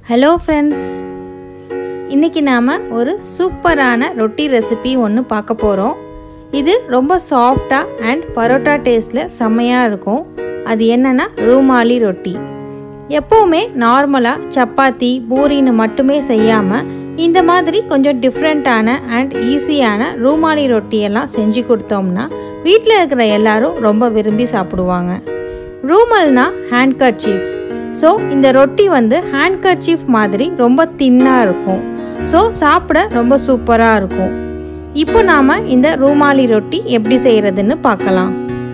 hello friends இன்றைக்கி நாம் ஒரு சூப்பரான ரொட்டி ரெசிபி ஒன்று பார்க்க போகிறோம் இது ரொம்ப சாஃப்டாக அண்ட் பரோட்டா டேஸ்ட்டில் செம்மையாக இருக்கும் அது என்னென்னா ரூமாலி ரொட்டி எப்போவுமே நார்மலாக சப்பாத்தி பூரின்னு மட்டுமே செய்யாமல் இந்த மாதிரி கொஞ்சம் டிஃப்ரெண்ட்டான அண்ட் ஈஸியான ரூமாலி ரொட்டியெல்லாம் செஞ்சு கொடுத்தோம்னா வீட்டில் இருக்கிற எல்லாரும் ரொம்ப விரும்பி சாப்பிடுவாங்க ரூமல்னா ஹேண்ட்கர்ச்சீஃப் ஸோ இந்த ரொட்டி வந்து ஹேண்ட்கர்ச்சீஃப் மாதிரி ரொம்ப தின்னாக இருக்கும் ஸோ சாப்பிட ரொம்ப சூப்பராக இருக்கும் இப்போ நாம் இந்த ரூமாலி ரொட்டி எப்படி செய்கிறதுன்னு பார்க்கலாம்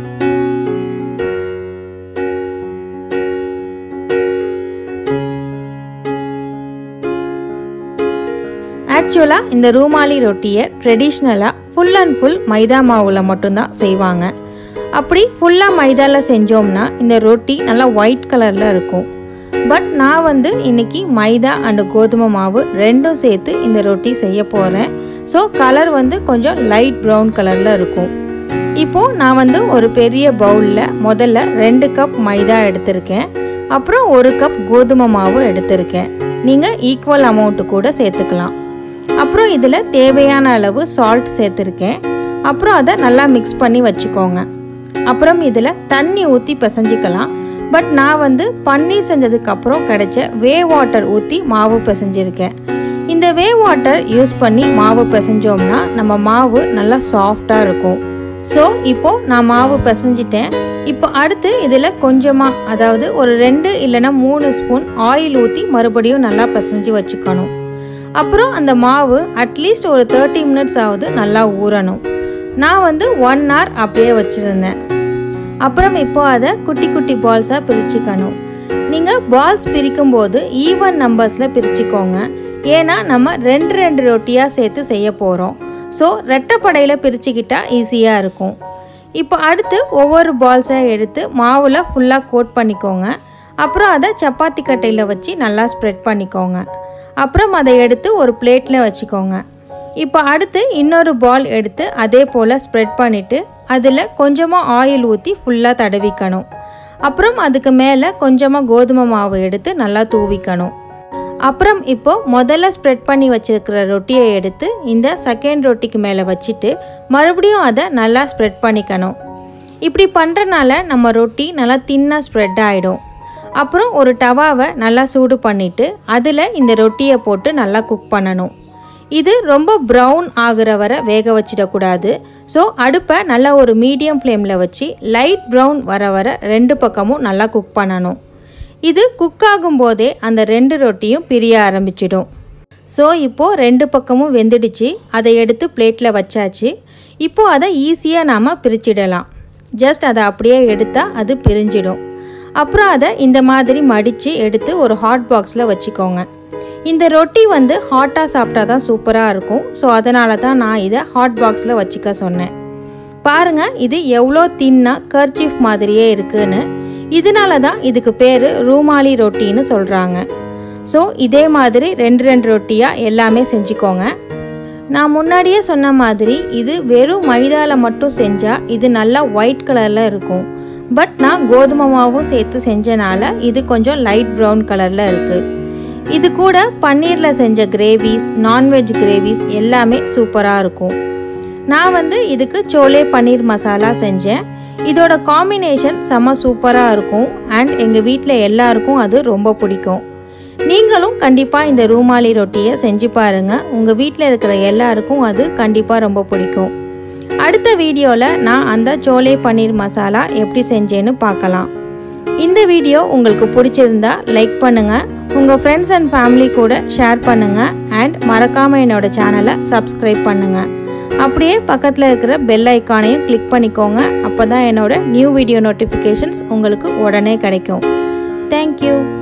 ஆக்சுவலாக இந்த ரூமாலி ரொட்டியை ட்ரெடிஷ்னலாக ஃபுல் அண்ட் ஃபுல் மைதா மாவில் மட்டும்தான் செய்வாங்க அப்படி ஃபுல்லாக மைதாவில் செஞ்சோம்னா இந்த ரொட்டி நல்லா ஒயிட் கலரில் இருக்கும் பட் நான் வந்து இன்னைக்கு மைதா அண்டு கோதுமை மாவு ரெண்டும் சேர்த்து இந்த ரொட்டி செய்ய போகிறேன் ஸோ கலர் வந்து கொஞ்சம் லைட் ப்ரௌன் கலரில் இருக்கும் இப்போது நான் வந்து ஒரு பெரிய பவுலில் முதல்ல ரெண்டு கப் மைதா எடுத்திருக்கேன் அப்புறம் ஒரு கப் கோதுமை மாவு எடுத்திருக்கேன் நீங்கள் ஈக்குவல் அமௌண்ட்டு கூட சேர்த்துக்கலாம் அப்புறம் இதில் தேவையான அளவு சால்ட் சேர்த்துருக்கேன் அப்புறம் அதை நல்லா மிக்ஸ் பண்ணி வச்சுக்கோங்க அப்புறம் இதில் தண்ணி ஊற்றி பிசைஞ்சிக்கலாம் பட் நான் வந்து பன்னீர் செஞ்சதுக்கு அப்புறம் கிடைச்ச வே வாட்டர் ஊற்றி மாவு பிசைஞ்சிருக்கேன் இந்த வே வாட்டர் யூஸ் பண்ணி மாவு பிசைஞ்சோம்னா நம்ம மாவு நல்லா சாஃப்டாக இருக்கும் ஸோ இப்போது நான் மாவு பிசைஞ்சிட்டேன் இப்போ அடுத்து இதில் கொஞ்சமாக அதாவது ஒரு ரெண்டு இல்லைன்னா மூணு ஸ்பூன் ஆயில் ஊற்றி மறுபடியும் நல்லா பிசைஞ்சு வச்சுக்கணும் அப்புறம் அந்த மாவு அட்லீஸ்ட் ஒரு தேர்ட்டி மினிட்ஸ் ஆகுது நல்லா ஊறணும் நான் வந்து ஒன் ஹவர் அப்படியே வச்சுருந்தேன் அப்புறம் இப்போ அதை குட்டி குட்டி பால்ஸாக பிரிச்சுக்கணும் நீங்கள் பால்ஸ் பிரிக்கும் போது ஈவன் நம்பர்ஸில் பிரிச்சுக்கோங்க ஏன்னா நம்ம ரெண்டு ரெண்டு ரொட்டியாக சேர்த்து செய்ய போகிறோம் ஸோ ரெட்டைப்படையில் பிரிச்சுக்கிட்டா ஈஸியாக இருக்கும் இப்போ அடுத்து ஒவ்வொரு பால்ஸாக எடுத்து மாவில் ஃபுல்லாக கோட் பண்ணிக்கோங்க அப்புறம் அதை சப்பாத்தி கட்டையில் வச்சு நல்லா ஸ்ப்ரெட் பண்ணிக்கோங்க அப்புறம் அதை எடுத்து ஒரு பிளேட்டில் வச்சுக்கோங்க இப்போ அடுத்து இன்னொரு பால் எடுத்து அதே போல் ஸ்ப்ரெட் பண்ணிவிட்டு அதில் கொஞ்சமாக ஆயில் ஊற்றி ஃபுல்லாக தடவிக்கணும் அப்புறம் அதுக்கு மேலே கொஞ்சமாக கோதுமை மாவு எடுத்து நல்லா தூவிக்கணும் அப்புறம் இப்போ முதல்ல ஸ்ப்ரெட் பண்ணி வச்சுருக்கிற ரொட்டியை எடுத்து இந்த செகண்ட் ரொட்டிக்கு மேலே வச்சுட்டு மறுபடியும் அதை நல்லா ஸ்ப்ரெட் பண்ணிக்கணும் இப்படி பண்ணுறனால நம்ம ரொட்டி நல்லா தின்னாக ஸ்ப்ரெட் ஆகிடும் அப்புறம் ஒரு டவாவை நல்லா சூடு பண்ணிவிட்டு அதில் இந்த ரொட்டியை போட்டு நல்லா குக் பண்ணணும் இது ரொம்ப ப்ரௌன் ஆகிற வரை வேக வச்சிடக்கூடாது ஸோ அடுப்பை நல்லா ஒரு மீடியம் ஃப்ளேமில் வச்சு லைட் ப்ரௌன் வர வர ரெண்டு பக்கமும் நல்லா குக் பண்ணணும் இது குக் ஆகும்போதே அந்த ரெண்டு ரொட்டியும் பிரிய ஆரம்பிச்சிடும் ஸோ இப்போது ரெண்டு பக்கமும் வெந்துடுச்சு அதை எடுத்து பிளேட்டில் வச்சாச்சு இப்போது அதை ஈஸியாக நாம் பிரிச்சிடலாம் ஜஸ்ட் அதை அப்படியே எடுத்தால் அது பிரிஞ்சிடும் அப்புறம் அதை இந்த மாதிரி மடித்து எடுத்து ஒரு ஹாட் பாக்ஸில் வச்சுக்கோங்க இந்த ரொட்டி வந்து ஹாட்டாக சாப்பிட்டா தான் சூப்பராக இருக்கும் ஸோ அதனால தான் நான் இதை ஹாட் பாக்ஸில் வச்சுக்க சொன்னேன் பாருங்கள் இது எவ்வளோ தின்னா கர்ச்சீஃப் மாதிரியே இருக்குன்னு இதனால தான் இதுக்கு பேர் ரூமாலி ரொட்டின்னு சொல்கிறாங்க ஸோ இதே மாதிரி ரெண்டு ரெண்டு ரொட்டியாக எல்லாமே செஞ்சுக்கோங்க நான் முன்னாடியே சொன்ன மாதிரி இது வெறும் மைதாவில் மட்டும் செஞ்சால் இது நல்லா ஒயிட் கலரில் இருக்கும் பட் நான் கோதுமை மாவும் சேர்த்து செஞ்சனால இது கொஞ்சம் லைட் ப்ரௌன் கலரில் இருக்குது இது கூட பன்னீரில் செஞ்ச கிரேவிஸ் நான்வெஜ் கிரேவிஸ் எல்லாமே சூப்பராக இருக்கும் நான் வந்து இதுக்கு சோலே பன்னீர் மசாலா செஞ்சேன் இதோட காம்பினேஷன் செம்ம சூப்பராக இருக்கும் அண்ட் எங்கள் வீட்டில் எல்லாருக்கும் அது ரொம்ப பிடிக்கும் நீங்களும் கண்டிப்பாக இந்த ரூமாலி ரொட்டியை செஞ்சு பாருங்கள் உங்கள் வீட்டில் இருக்கிற எல்லாருக்கும் அது கண்டிப்பாக ரொம்ப பிடிக்கும் அடுத்த வீடியோவில் நான் அந்த சோலே பன்னீர் மசாலா எப்படி செஞ்சேன்னு பார்க்கலாம் இந்த வீடியோ உங்களுக்கு பிடிச்சிருந்தா லைக் பண்ணுங்கள் உங்கள் ஃப்ரெண்ட்ஸ் அண்ட் ஃபேமிலி கூட ஷேர் பண்ணுங்கள் அண்ட் மறக்காமல் என்னோட சேனலை சப்ஸ்கிரைப் பண்ணுங்கள் அப்படியே பக்கத்தில் இருக்கிற பெல் ஐக்கானையும் கிளிக் பண்ணிக்கோங்க அப்போ தான் என்னோட நியூ வீடியோ நோட்டிஃபிகேஷன்ஸ் உங்களுக்கு உடனே கிடைக்கும் தேங்க்யூ